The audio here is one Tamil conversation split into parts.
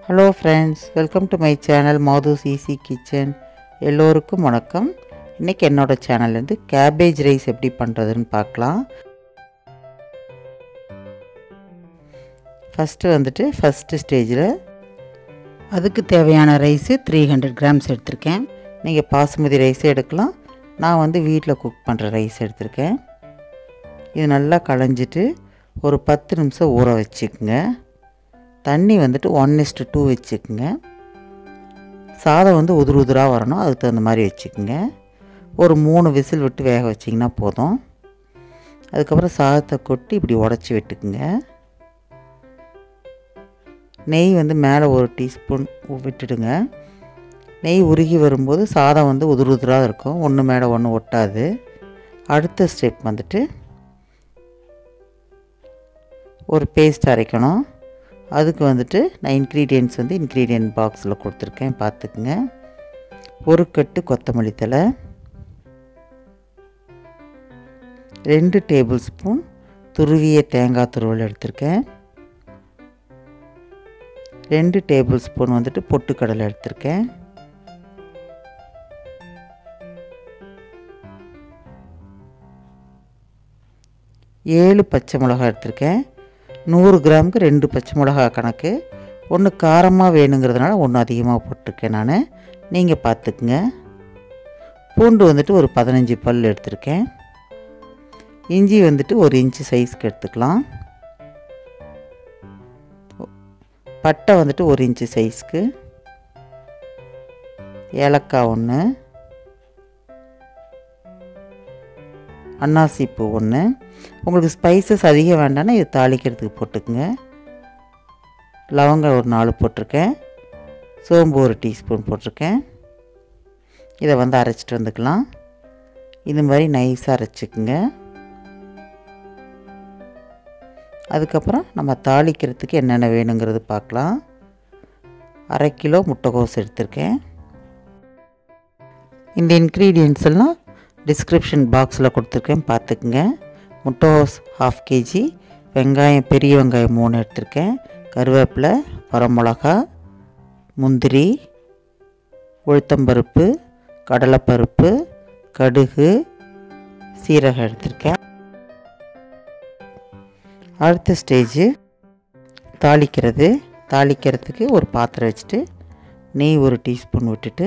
hello friends welcome to my channel மாதூஸ் ஈஸி கிச்சன் எல்லோருக்கும் வணக்கம் இன்றைக்கி என்னோடய சேனல்லேருந்து கேபேஜ் ரைஸ் எப்படி பண்ணுறதுன்னு பார்க்கலாம் ஃபஸ்ட்டு வந்துட்டு ஃபஸ்ட்டு ஸ்டேஜில் அதுக்கு தேவையான ரைஸு த்ரீ ஹண்ட்ரட் கிராம்ஸ் எடுத்திருக்கேன் நீங்கள் பாசுமதி ரைஸே எடுக்கலாம் நான் வந்து வீட்டில் குக் பண்ணுற ரைஸ் எடுத்திருக்கேன் இது நல்லா களைஞ்சிட்டு ஒரு பத்து நிமிஷம் ஊற வச்சுக்குங்க தண்ணி வந்துட்டு ஒன் இஸ்ட்டு டூ வச்சுக்குங்க சாதம் வந்து உதிர் உதிராக வரணும் அதுக்கு தகுந்த மாதிரி வச்சுக்குங்க ஒரு மூணு விசில் விட்டு வேக வச்சிங்கன்னா போதும் அதுக்கப்புறம் சாதத்தை கொட்டி இப்படி உடச்சி விட்டுக்குங்க நெய் வந்து மேலே ஒரு டீஸ்பூன் விட்டுடுங்க நெய் உருகி வரும்போது சாதம் வந்து உதிர் உதிராக இருக்கும் ஒன்று மேலே ஒன்று ஒட்டாது அடுத்த ஸ்டெப் வந்துட்டு ஒரு பேஸ்ட் அரைக்கணும் அதுக்கு வந்துட்டு நான் இன்க்ரீடியன்ட்ஸ் வந்து இன்க்ரீடியன்ட் பாக்ஸில் கொடுத்துருக்கேன் பார்த்துக்குங்க ஒரு கட்டு கொத்தமல்லி தலை ரெண்டு டேபிள் ஸ்பூன் துருவிய தேங்காய் துருவல் எடுத்திருக்கேன் ரெண்டு டேபிள் ஸ்பூன் வந்துட்டு பொட்டுக்கடலை எடுத்திருக்கேன் ஏழு பச்சை மிளகா எடுத்திருக்கேன் நூறு கிராமுக்கு ரெண்டு பச்சை மிளகா கணக்கு ஒன்று காரமாக வேணுங்கிறதுனால ஒன்று அதிகமாக போட்டிருக்கேன் நான் நீங்கள் பார்த்துக்குங்க பூண்டு வந்துட்டு ஒரு பதினஞ்சு பல் எடுத்திருக்கேன் இஞ்சி வந்துட்டு ஒரு இன்ச்சு சைஸ்க்கு எடுத்துக்கலாம் பட்டை வந்துட்டு ஒரு இன்ச்சு சைஸ்க்கு ஏலக்காய் ஒன்று அன்னாசி பூ ஒன்று உங்களுக்கு ஸ்பைசஸ் அதிகம் வேண்டாம்னா இது தாளிக்கிறதுக்கு போட்டுக்குங்க லவங்கம் ஒரு நாலு போட்டிருக்கேன் சோம்பு ஒரு டீஸ்பூன் போட்டிருக்கேன் இதை வந்து அரைச்சிட்டு வந்துக்கலாம் இது மாதிரி நைஸாக அரைச்சிக்குங்க அதுக்கப்புறம் நம்ம தாளிக்கிறதுக்கு என்னென்ன வேணுங்கிறது பார்க்கலாம் அரை கிலோ முட்டைகோஸ் எடுத்திருக்கேன் இந்த இன்க்ரீடியன்ஸ் எல்லாம் டிஸ்கிரிப்ஷன் பாக்ஸில் கொடுத்துருக்கேன் பார்த்துக்குங்க முட்டைகோஸ் ஹாஃப் கேஜி வெங்காயம் பெரிய வெங்காயம் மூணு எடுத்திருக்கேன் கருவேப்பிலை வரமிளகா முந்திரி உளுத்தம்பருப்பு கடலைப்பருப்பு கடுகு சீரகம் எடுத்திருக்கேன் அடுத்த ஸ்டேஜு தாளிக்கிறது தாளிக்கிறதுக்கு ஒரு பாத்திரம் வச்சுட்டு நெய் ஒரு டீஸ்பூன் விட்டுட்டு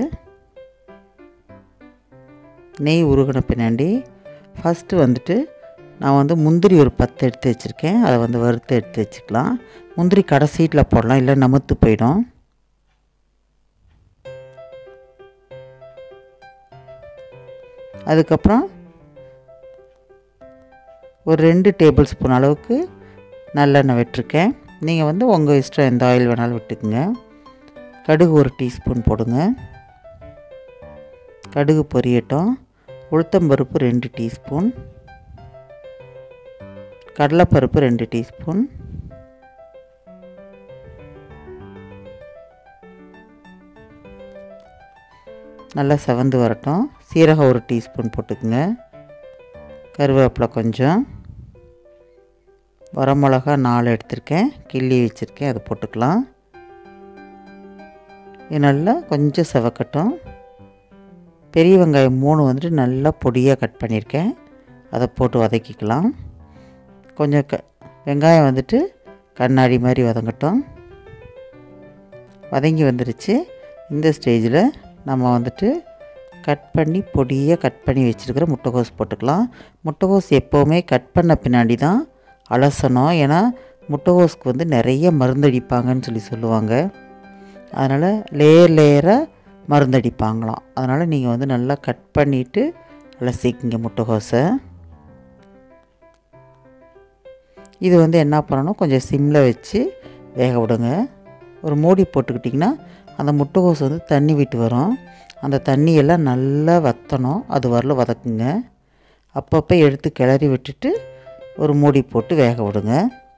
நெய் உருகின பின்னாடி ஃபஸ்ட்டு வந்துட்டு நான் வந்து முந்திரி ஒரு பத்து எடுத்து வச்சுருக்கேன் அதை வந்து வறுத்து எடுத்து வச்சுக்கலாம் முந்திரி கடைசீட்டில் போடலாம் இல்லை நமுத்து போயிடும் அதுக்கப்புறம் ஒரு ரெண்டு டேபிள் ஸ்பூன் அளவுக்கு நல்லெண்ணெய் விட்டுருக்கேன் நீங்கள் வந்து உங்கள் இஷ்டம் எந்த ஆயில் வேணாலும் விட்டுக்குங்க கடுகு ஒரு டீஸ்பூன் போடுங்க கடுகு பொரியட்டும் உளுத்தம்பருப்பு ரெண்டு டீஸ்பூன் கடலைப்பருப்பு ரெண்டு டீஸ்பூன் நல்லா செவந்து வரட்டும் சீரகம் ஒரு டீஸ்பூன் போட்டுக்குங்க கருவேப்பிலை கொஞ்சம் வரமிளகா நாலு எடுத்திருக்கேன் கிள்ளி வச்சுருக்கேன் அதை போட்டுக்கலாம் இது நல்லா கொஞ்சம் செவக்கட்டும் பெரிய வெங்காயம் மூணு வந்துட்டு நல்லா பொடியாக கட் பண்ணியிருக்கேன் அதை போட்டு வதக்கிக்கலாம் கொஞ்சம் க வெங்காயம் வந்துட்டு கண்ணாடி மாதிரி வதங்கட்டும் வதங்கி வந்துருச்சு இந்த ஸ்டேஜில் நம்ம வந்துட்டு கட் பண்ணி பொடியாக கட் பண்ணி வச்சுருக்கிற முட்டைகோஸ் போட்டுக்கலாம் முட்டைகோஸ் எப்போவுமே கட் பண்ண பின்னாடி தான் அலசணும் ஏன்னா முட்டைகோஸ்க்கு வந்து நிறைய மருந்தடிப்பாங்கன்னு சொல்லி சொல்லுவாங்க அதனால் லேயர் லேயராக மருந்தடிப்பாங்களாம் அதனால் நீங்கள் வந்து நல்லா கட் பண்ணிவிட்டு அலசிக்கிங்க முட்டைகோஸை இது வந்து என்ன பண்ணணும் கொஞ்சம் சிம்மில் வச்சு வேக விடுங்க ஒரு மூடி போட்டுக்கிட்டிங்கன்னா அந்த முட்டைகோஸ் வந்து தண்ணி விட்டு வரும் அந்த தண்ணியெல்லாம் நல்லா வற்றணும் அது வரல வதக்குங்க அப்பப்போ எடுத்து கிளறி விட்டுட்டு ஒரு மூடி போட்டு வேக விடுங்க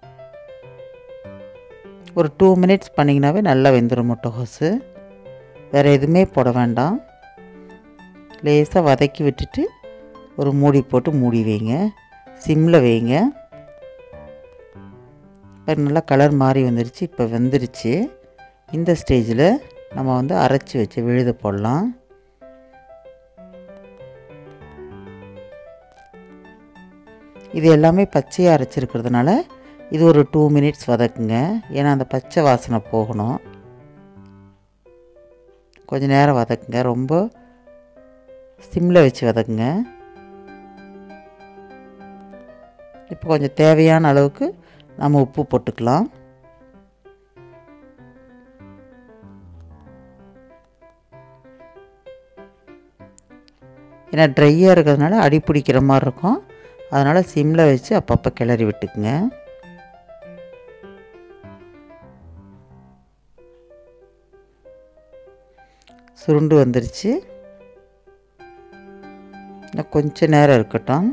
ஒரு டூ மினிட்ஸ் பண்ணிங்கனாவே நல்லா வெந்துடும் முட்டைகோஸு வேறு எதுவுமே போட வேண்டாம் லேசாக வதக்கி விட்டுட்டு ஒரு மூடி போட்டு மூடி வைங்க சிம்மில் வைங்க இப்போ நல்லா கலர் மாறி வந்துருச்சு இப்போ வெந்துருச்சு இந்த ஸ்டேஜில் நம்ம வந்து அரைச்சி வச்சு விழுத போடலாம் இது எல்லாமே பச்சையாக அரைச்சிருக்கிறதுனால இது ஒரு டூ மினிட்ஸ் வதக்குங்க ஏன்னா அந்த பச்சை வாசனை போகணும் கொஞ்ச நேரம் வதக்குங்க ரொம்ப சிம்மில் வச்சு வதக்குங்க இப்போ கொஞ்சம் தேவையான அளவுக்கு நம்ம உப்பு போட்டுக்கலாம் ஏன்னா ட்ரையாக இருக்கிறதுனால அடி பிடிக்கிற மாதிரி இருக்கும் அதனால் சிம்மில் வச்சு அப்பப்போ கிளறி விட்டுக்குங்க சுருண்டு வந்துருச்சு இன்னும் கொஞ்ச நேரம் இருக்கட்டும்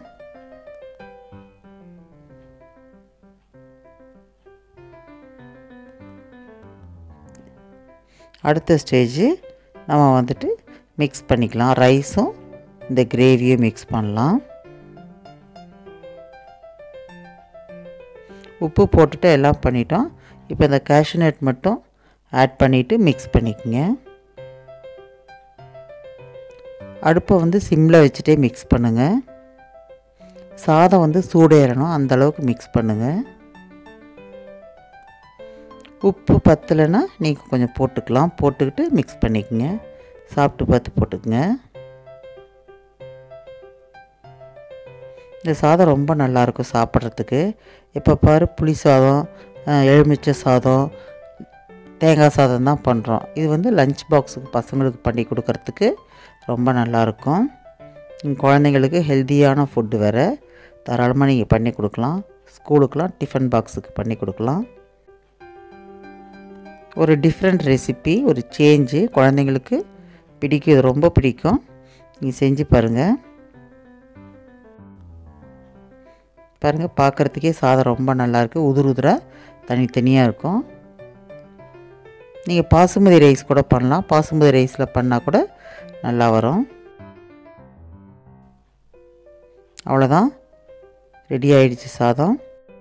அடுத்த ஸ்டேஜு நம்ம வந்துட்டு மிக்ஸ் பண்ணிக்கலாம் ரைஸும் இந்த கிரேவியும் மிக்ஸ் பண்ணலாம் உப்பு போட்டுட்டு எல்லாம் பண்ணிட்டோம் இப்போ இந்த கேஷ்யூநட் மட்டும் ஆட் பண்ணிவிட்டு மிக்ஸ் பண்ணிக்கோங்க அடுப்பை வந்து சிம்மில் வச்சுட்டே மிக்ஸ் பண்ணுங்கள் சாதம் வந்து சூடேறணும் அந்தளவுக்கு மிக்ஸ் பண்ணுங்கள் உப்பு பத்தலைன்னா நீங்கள் கொஞ்சம் போட்டுக்கலாம் போட்டுக்கிட்டு மிக்ஸ் பண்ணிக்கோங்க சாப்பிட்டு பார்த்து போட்டுக்குங்க இந்த சாதம் ரொம்ப நல்லாயிருக்கும் சாப்பிட்றதுக்கு இப்போ பாரு புளி சாதம் எலுமிச்சை சாதம் தேங்காய் சாதம் தான் பண்ணுறோம் இது வந்து லஞ்ச் பாக்ஸுக்கு பசங்களுக்கு பண்ணி கொடுக்கறதுக்கு ரொம்ப நல்லாயிருக்கும் குழந்தைங்களுக்கு ஹெல்த்தியான ஃபுட்டு வேறு தாராளமாக நீங்கள் பண்ணி கொடுக்கலாம் ஸ்கூலுக்கெலாம் டிஃபன் பாக்ஸுக்கு பண்ணி கொடுக்கலாம் ஒரு டிஃப்ரெண்ட் ரெசிபி ஒரு சேஞ்சு குழந்தைங்களுக்கு பிடிக்கும் இது ரொம்ப பிடிக்கும் நீங்கள் செஞ்சு பாருங்கள் பாருங்கள் பார்க்குறதுக்கே சாதம் ரொம்ப நல்லாயிருக்கு உதிர் உதிராக தனித்தனியாக இருக்கும் நீங்கள் பாசுமதி ரைஸ் கூட பண்ணலாம் பாசுமதி ரைஸில் பண்ணால் கூட நல்லா வரும் அவ்வளோதான் ரெடி ஆயிடுச்சு சாதம்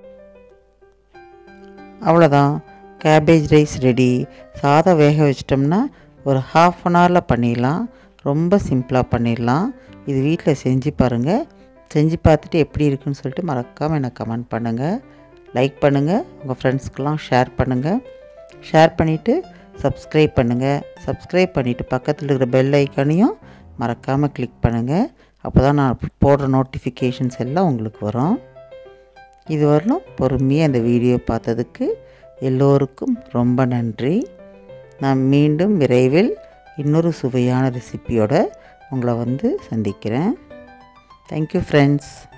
அவ்வளோதான் கேபேஜ் ரைஸ் ரெடி சாதம் வேக வச்சிட்டோம்னா ஒரு ஹாஃப் அன் ஹவரில் பண்ணிடலாம் ரொம்ப சிம்பிளாக பண்ணிடலாம் இது வீட்டில் செஞ்சு பாருங்கள் செஞ்சு பார்த்துட்டு எப்படி இருக்குன்னு சொல்லிட்டு மறக்காமல் எனக்கு கமெண்ட் பண்ணுங்கள் லைக் பண்ணுங்கள் உங்கள் ஃப்ரெண்ட்ஸ்க்கெலாம் ஷேர் பண்ணுங்கள் ஷேர் பண்ணிவிட்டு சப்ஸ்கிரைப் பண்ணுங்கள் சப்ஸ்கிரைப் பண்ணிவிட்டு பக்கத்தில் இருக்கிற பெல் ஐக்கானையும் மறக்காமல் கிளிக் பண்ணுங்கள் அப்போ தான் நான் போடுற நோட்டிஃபிகேஷன்ஸ் எல்லாம் உங்களுக்கு வரும் இது வரலும் பொறுமையாக இந்த வீடியோ பார்த்ததுக்கு எல்லோருக்கும் ரொம்ப நன்றி நான் மீண்டும் விரைவில் இன்னொரு சுவையான ரெசிபியோட உங்களை வந்து சந்திக்கிறேன் தேங்க்யூ ஃப்ரெண்ட்ஸ்